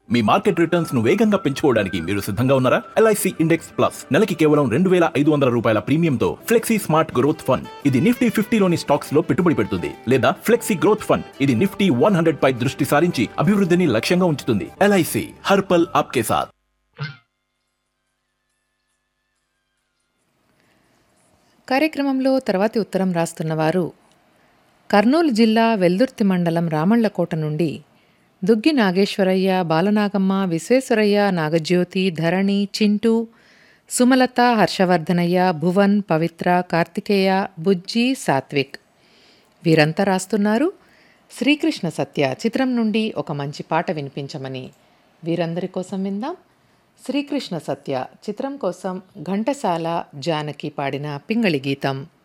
మీ market returns ను వేగంగా పెంచుకోవడానికి మీరు సిద్ధంగా ఉన్నారా ఎల్ఐసి ఇండెక్స్ ప్లస్ నెలకి కేవలం రెండు వేల ఐదు వందల రూపాయల ప్రీమియంతో ఫ్లెక్సీ స్మార్ట్ గ్రోత్ ఫండ్ ఇది నిఫ్టీ ఫిఫ్టీలోని స్టాక్స్ లో పెట్టుబడి పెడుతుంది లేదా ఫ్లెక్సీ గ్రోత్ ఫండ్ ఇది నిఫ్టీ వన్ హండ్రెడ్ పై దృష్టి సారించి అభివృద్ధిని లక్ష్యంగా ఉంచుతుంది ఎల్ఐసి హర్పల్ ఆప్కే సాథ్ కార్యక్రమంలో తర్వాతి ఉత్తరం రాస్తున్నవారు కర్నూలు జిల్లా వెల్దుర్తి మండలం రామళ్లకోట నుండి దుగ్గి నాగేశ్వరయ్య బాలనాగమ్మ విశ్వేశ్వరయ్య నాగజ్యోతి ధరణి చింటూ సుమలత హర్షవర్ధనయ్య భువన్ పవిత్ర కార్తికేయ బుజ్జి సాత్విక్ వీరంతా రాస్తున్నారు శ్రీకృష్ణ సత్య చిత్రం నుండి ఒక మంచి పాట వినిపించమని వీరందరి కోసం విందాం శ్రీకృష్ణ సత్య చిత్రం కోసం ఘంటసాల జానకి పాడిన పింగళి గీతం